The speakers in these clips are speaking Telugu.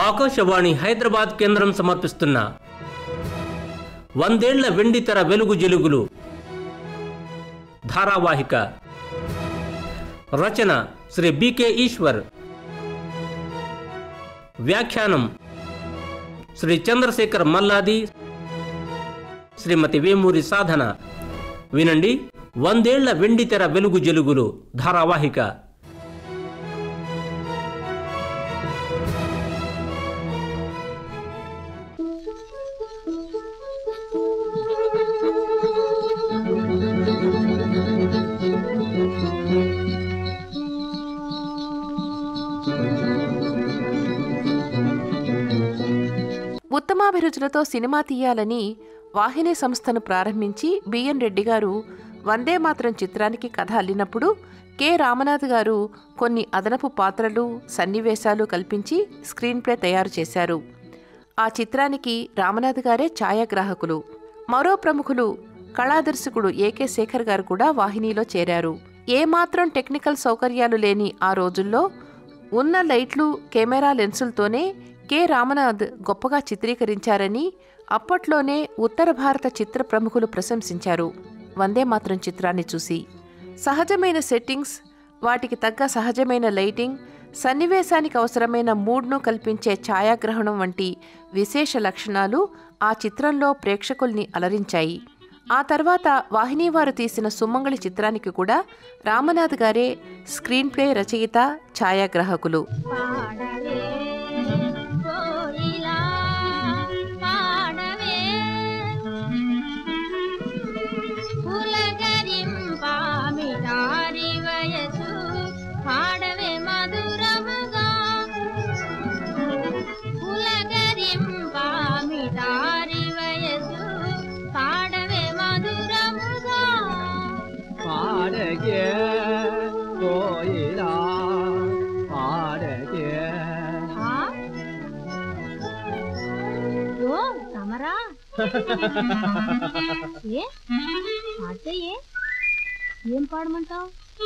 ఆకాశవాణి హైదరాబాద్ కేంద్రం సమర్పిస్తున్న వందేళ్ల వెండితెర వెలుగు జెలుగులు ధారావాహిక రచన శ్రీ బికే ఈశ్వర్ వ్యాఖ్యానం శ్రీ చంద్రశేఖర్ మల్లాది శ్రీమతి వేమూరి సాధన వినండి వందేళ్ల వెండితెర వెలుగు జెలుగులు ధారావాహిక ఉత్తమాభిరుచులతో సినిమా తీయాలని వాహిని సంస్థను ప్రారంభించి బిఎన్ రెడ్డి గారు వందే మాత్రం చిత్రానికి కథ అల్లినప్పుడు కె రామనాథ్ గారు కొన్ని అదనపు పాత్రలు సన్నివేశాలు కల్పించి స్క్రీన్ ప్లే తయారు చేశారు ఆ చిత్రానికి రామనాథ్ గారే ఛాయాగ్రాహకులు మరో ప్రముఖులు కళాదర్శకుడు ఏకే శేఖర్ గారు కూడా వాహినిలో చేరారు ఏమాత్రం టెక్నికల్ సౌకర్యాలు లేని ఆ రోజుల్లో ఉన్న లైట్లు కెమెరా లెన్సులతోనే కె రామనాథ్ గొప్పగా చిత్రీకరించారని అప్పట్లోనే ఉత్తర భారత చిత్ర ప్రముఖులు ప్రశంసించారు వందే మాత్రం చిత్రాన్ని చూసి సహజమైన సెట్టింగ్స్ వాటికి తగ్గ సహజమైన లైటింగ్ సన్నివేశానికి అవసరమైన మూడ్ను కల్పించే ఛాయాగ్రహణం వంటి విశేష లక్షణాలు ఆ చిత్రంలో ప్రేక్షకుల్ని అలరించాయి ఆ తర్వాత వాహిని వారు తీసిన సుమంగళి చిత్రానికి కూడా రామనాథ్ గారే స్క్రీన్ ప్లే రచయిత ఛాయాగ్రాహకులు పాడవే కోయిలా పాడవే పులకరింపామిటారి వయసు పాడవే మధురముగా పులకరింపామిటారి వయసు పాడవే మధురముగా పాడగే కోయిలా పాడగే ఆ? ఓ తమరా ఏ పాడితే ఏ ఏం పాడమంటావు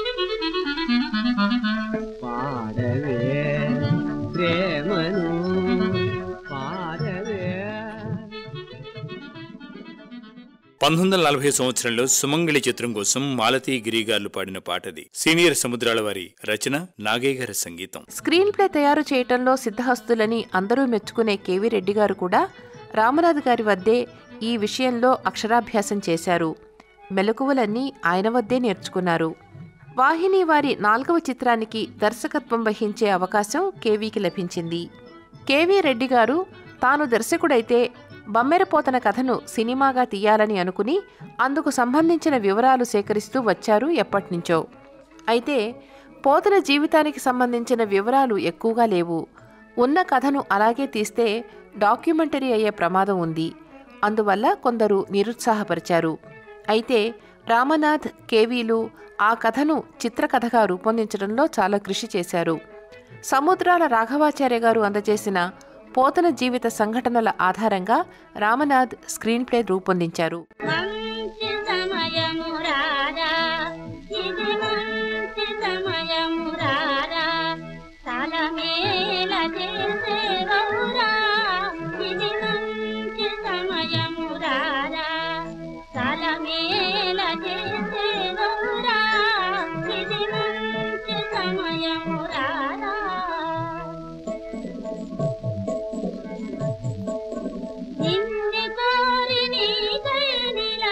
పాడవే ప్రేమను పాడవే పంతొమ్మిది వందల నలభై సంవత్సరంలో సుమంగళి చిత్రం కోసం మాలతీ గిరిగార్లు పాడిన పాటది సీనియర్ సముద్రాల వారి రచన నాగయ్య గారి సంగీతం స్క్రీన్ ప్లే తయారు చేయటంలో సిద్ధహస్తులని అందరూ మెచ్చుకునే కేవీ రెడ్డి గారు కూడా రామనాథ్ గారి వద్దే ఈ విషయంలో అక్షరాభ్యాసం చేశారు మెలకువలన్నీ ఆయన వద్దే నేర్చుకున్నారు వాహిని వారి నాలుగవ చిత్రానికి దర్శకత్వం వహించే అవకాశం కేవీకి లభించింది కేవీ రెడ్డి గారు తాను దర్శకుడైతే బమ్మెరపోతన కథను సినిమాగా తీయాలని అనుకుని అందుకు సంబంధించిన వివరాలు సేకరిస్తూ వచ్చారు ఎప్పటినుంచో అయితే పోతన జీవితానికి సంబంధించిన వివరాలు ఎక్కువగా లేవు ఉన్న కథను అలాగే తీస్తే డాక్యుమెంటరీ అయ్యే ప్రమాదం ఉంది అందువల్ల కొందరు నిరుత్సాహపరిచారు అయితే రామనాథ్ కేవీలు ఆ కథను చిత్రకథగా రూపొందించడంలో చాలా కృషి చేశారు సముద్రాల రాఘవాచార్య గారు అందజేసిన పోతన జీవిత సంఘటనల ఆధారంగా రామనాథ్ స్క్రీన్ ప్లే రూపొందించారు మంచి సమయము రారా ఇది మంచి సమయము రారా తలమేల చేసే గౌరా ఇది మంచి సమయము రారా తలమేల చేసే గౌరా ఇది మంచి సమయము రారా నిన్ను కోరి నీకై నిల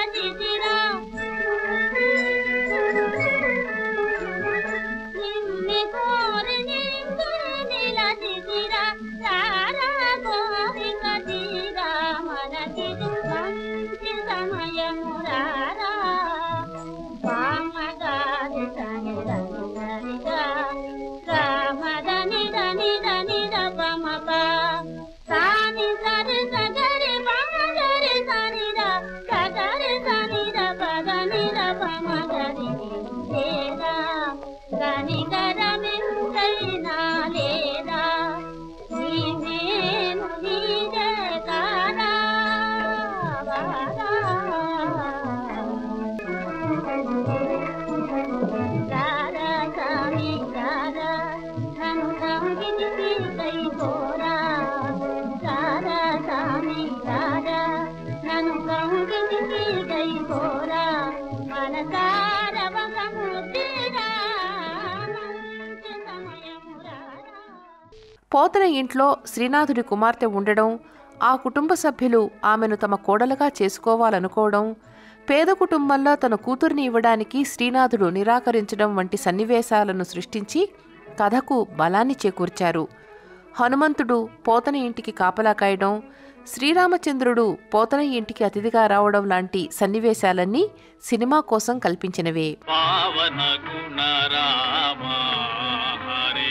పోతన ఇంట్లో శ్రీనాథుడి కుమార్తె ఉండడం ఆ కుటుంబ సభ్యులు ఆమెను తమ కోడలుగా చేసుకోవాలనుకోవడం పేద కుటుంబంలో తన కూతుర్ని ఇవ్వడానికి శ్రీనాథుడు నిరాకరించడం వంటి సన్నివేశాలను సృష్టించి కథకు బలాన్ని చేకూర్చారు హనుమంతుడు పోతన ఇంటికి కాపలా కాయడం శ్రీరామచంద్రుడు పోతన ఇంటికి అతిథిగా రావడం లాంటి సన్నివేశాలన్నీ సినిమా కోసం కల్పించినవే పావన గుణ రామ హరే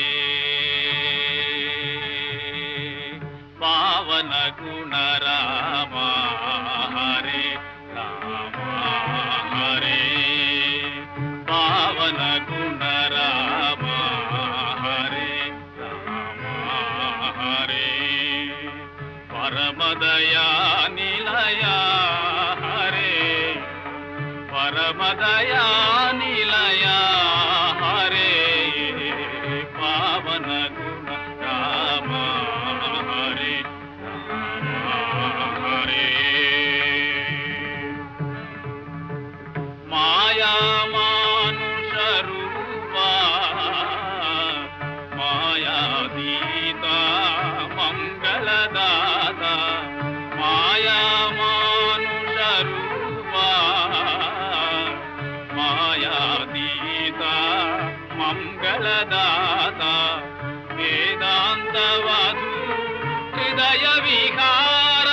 పావన గుణ రామ హరే రామ హరే పావన గుణ రామ హరే రామ హరే పరమదయా నిలయ హరే పరమదయా నిలయ హరే పావన గుణ రామ హరే రామ హరే మాయా మానుష రూపా మాయాదీత మంగళదాత మాయా మానుష రూపా మాయాదీత మంగళదాత వేదాంతవధు హృదయ విహార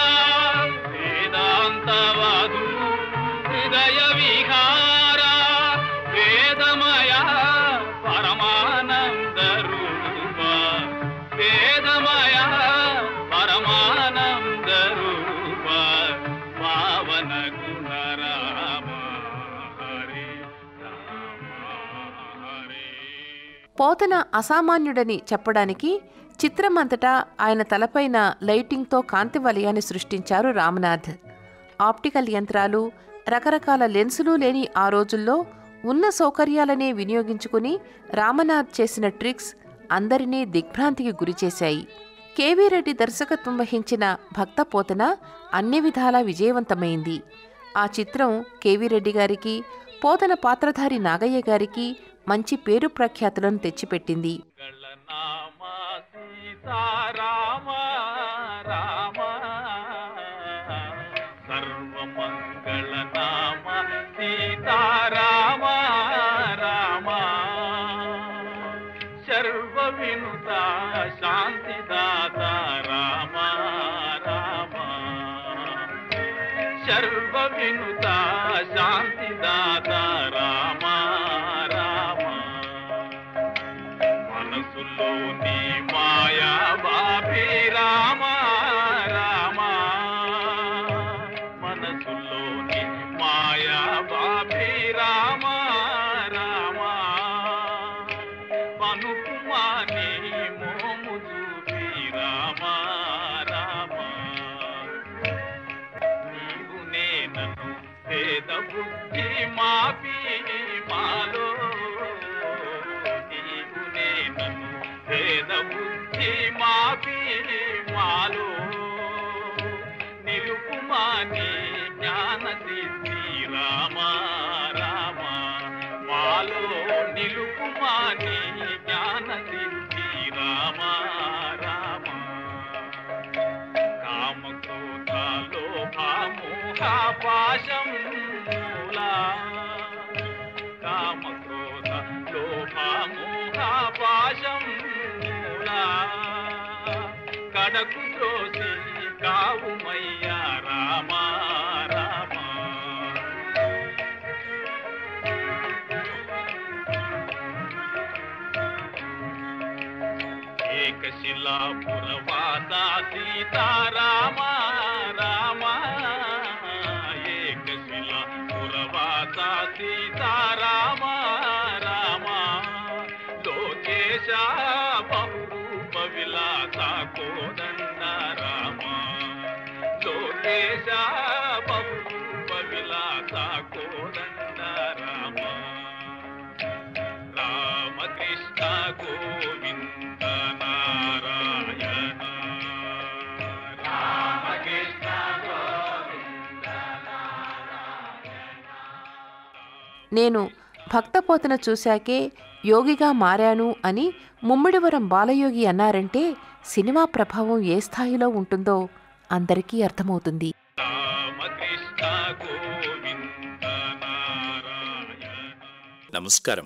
వేదాంతవధు హృదయ విహార వేదమయ పరమానంద రూప వేదమయ పరమానంద రూప పావన గుణ రామ హరే రామ హరే పోతన అసామాన్యుడని చెప్పడానికి చిత్రమంతటా ఆయన తలపైన లైటింగ్తో కాంతి వలయాన్ని సృష్టించారు రామనాథ్ ఆప్టికల్ యంత్రాలు రకరకాల లెన్సులు లేని ఆ రోజుల్లో ఉన్న సౌకర్యాలనే వినియోగించుకుని రామనాథ్ చేసిన ట్రిక్స్ అందరినీ దిగ్భ్రాంతికి గురిచేశాయి కేవీ రెడ్డి దర్శకత్వం వహించిన భక్త పోతన అన్ని విధాలా విజయవంతమైంది ఆ చిత్రం కేవీ రెడ్డి గారికి పోతన పాత్రధారి నాగయ్య గారికి మంచి పేరు ప్రఖ్యాతులను తెచ్చిపెట్టింది మంగళనామ సీతారామ రామ సర్వమంగళనామ సీతారామ రామ సర్వ వినుత శాంతిదాత రామ రామ సర్వ వినుత శాంతిదాత రామ రామ మనసులోని మాయా బాబీ రామ రామ మనసులోని మాయా బాబీ రామ రామ పనుకుమాని మోము చూపి రామ రామ నీవు నేనను పేద బుద్ధి మాపి మాలో నీవు నేనను పేద బుద్ధి మాపి మాలో నిలుపుమాని జ్ఞాన సిద్ధి రామ రామ మాలో నిలుపుమాని జ్ఞాన సిద్ధి రామ రామ కామక్రోధాలో భామోహ పాశం మూలా కామక్రోధ లోభామోహ పాశం మూలా కడకు దోసి కావుమయ్యా రామ రామ ఏకశిలాపురవాస సీతారామ రామ ఏకశిలాపురవాస సీతారామ రామ లోకేశ బహురూప విలాస కోదండ రామ లోకేశ బహురూప విలాస కోదండ రామ రామకృష్ణ గోవింద నారాయణ రామకృష్ణ గోవింద నేను భక్తపోతన చూశాకే యోగిగా మారాను అని ముమ్మిడివరం బాలయోగి అన్నారంటే సినిమా ప్రభావం ఏ స్థాయిలో ఉంటుందో అందరికీ అర్థమవుతుంది రామకృష్ణ గోవింద నారాయణ నమస్కారం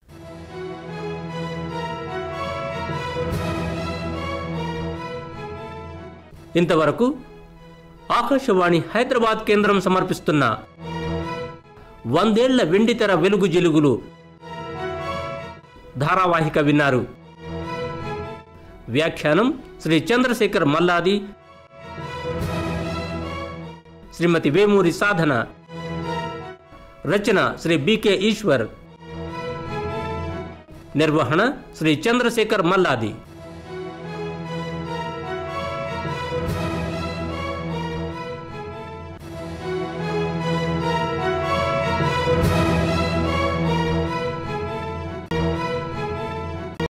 ఇంతవరకు ఆకాశవాణి హైదరాబాద్ కేంద్రం సమర్పిస్తున్న వందేళ్ల వెండితెర వెలుగు జిలుగులు ధారావాహిక విన్నారు వ్యాఖ్యానం శ్రీ చంద్రశేఖర్ మల్లాది శ్రీమతి వేమూరి సాధన రచన శ్రీ బికే ఈశ్వర్ నిర్వహణ శ్రీ చంద్రశేఖర్ మల్లాది